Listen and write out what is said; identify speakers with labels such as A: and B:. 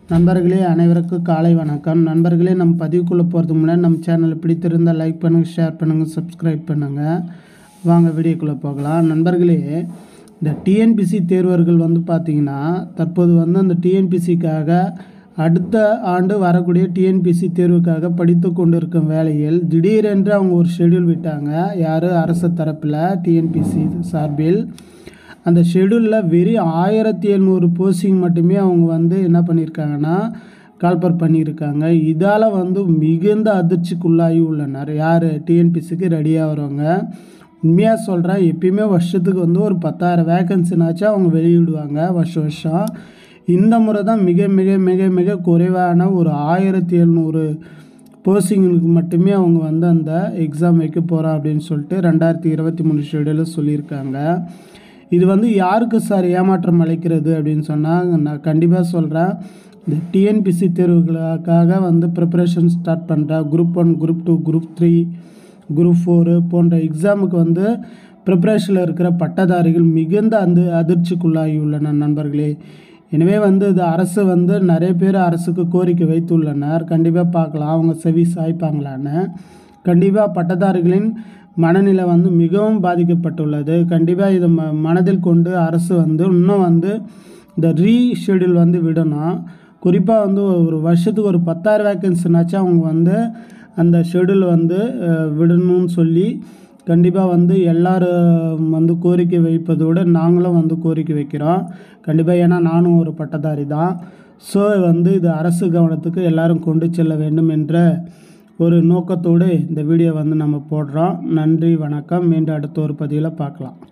A: நண்பர்களே அனைவருக்கும் காலை வணக்கம் நண்பர்களே நம்ம பதிவுக்குள்ளே போகிறதுக்கு முன்னாடி நம்ம சேனலை பிடித்திருந்தால் லைக் பண்ணுங்கள் ஷேர் பண்ணுங்கள் சப்ஸ்கிரைப் பண்ணுங்கள் வாங்க வீடியோக்குள்ளே போகலாம் நண்பர்களே இந்த டிஎன்பிசி தேர்வர்கள் வந்து பார்த்திங்கன்னா தற்போது வந்து அந்த டிஎன்பிசிக்காக அடுத்த ஆண்டு வரக்கூடிய டிஎன்பிசி தேர்வுக்காக படித்து கொண்டிருக்கும் வேளையில் திடீரென்று அவங்க ஒரு ஷெட்யூல் விட்டாங்க யார் அரசு தரப்பில் டிஎன்பிசி சார்பில் அந்த ஷெடியூலில் வெறும் ஆயிரத்தி எழுநூறு போஸ்டிங் மட்டுமே அவங்க வந்து என்ன பண்ணியிருக்காங்கன்னா கால்பர் பண்ணியிருக்காங்க இதால் வந்து மிகுந்த அதிர்ச்சிக்குள்ளாகி உள்ளனர் யார் டிஎன்பிசிக்கு ரெடியாக வரவங்க உண்மையாக சொல்கிறேன் எப்பயுமே வருஷத்துக்கு வந்து ஒரு பத்தாயிரம் வேக்கன்சினாச்சும் அவங்க வெளியிடுவாங்க வருஷம் வருஷம் இந்த முறை தான் மிக மிக மிக மிக குறைவான ஒரு ஆயிரத்தி எழுநூறு போஸ்டிங்களுக்கு மட்டுமே அவங்க வந்து அந்த எக்ஸாம் வைக்க போகிறோம் அப்படின்னு சொல்லிட்டு ரெண்டாயிரத்தி இருபத்தி மூணு ஷெடியூலில் சொல்லியிருக்காங்க இது வந்து யாருக்கு சார் ஏமாற்றம் அளிக்கிறது அப்படின்னு சொன்னால் நான் கண்டிப்பாக சொல்கிறேன் இந்த டிஎன்பிசி தேர்வுகளுக்காக வந்து ப்ரிப்பரேஷன் ஸ்டார்ட் பண்ணுற group one group two group three group four போன்ற எக்ஸாமுக்கு வந்து ப்ரிப்பரேஷனில் இருக்கிற பட்டதாரிகள் மிகுந்த அந்த அதிர்ச்சிக்குள்ளாகி உள்ளன நண்பர்களே எனவே வந்து இது அரசு வந்து நிறைய பேர் அரசுக்கு கோரிக்கை வைத்துள்ளனர் கண்டிப்பாக பார்க்கலாம் அவங்க செவி சாய்ப்பாங்களான்னு கண்டிப்பாக பட்டதாரிகளின் மனநிலை வந்து மிகவும் பாதிக்கப்பட்டுள்ளது கண்டிப்பாக இதை ம மனதில் கொண்டு அரசு வந்து இன்னும் வந்து இந்த ரீஷெடியூல் வந்து விடணும் குறிப்பாக வந்து ஒரு வருஷத்துக்கு ஒரு பத்தாயிரம் வேக்கன்சினாச்சும் அவங்க வந்து அந்த ஷெடியூல் வந்து அஹ், விடணும்னு சொல்லி கண்டிப்பாக வந்து எல்லாரும் வந்து கோரிக்கை வைப்பதோடு நாங்களும் வந்து கோரிக்கை வைக்கிறோம் கண்டிப்பாக ஏன்னா நானும் ஒரு பட்டதாரி தான் ஸோ வந்து இது அரசு கவனத்துக்கு எல்லாரும் கொண்டு செல்ல வேண்டும் என்ற ஒரு நோக்கத்தோடு இந்த வீடியோ வந்து நம்ம போடுறோம் நன்றி வணக்கம் மீண்டும் அடுத்த ஒரு பதிவில் பார்க்கலாம்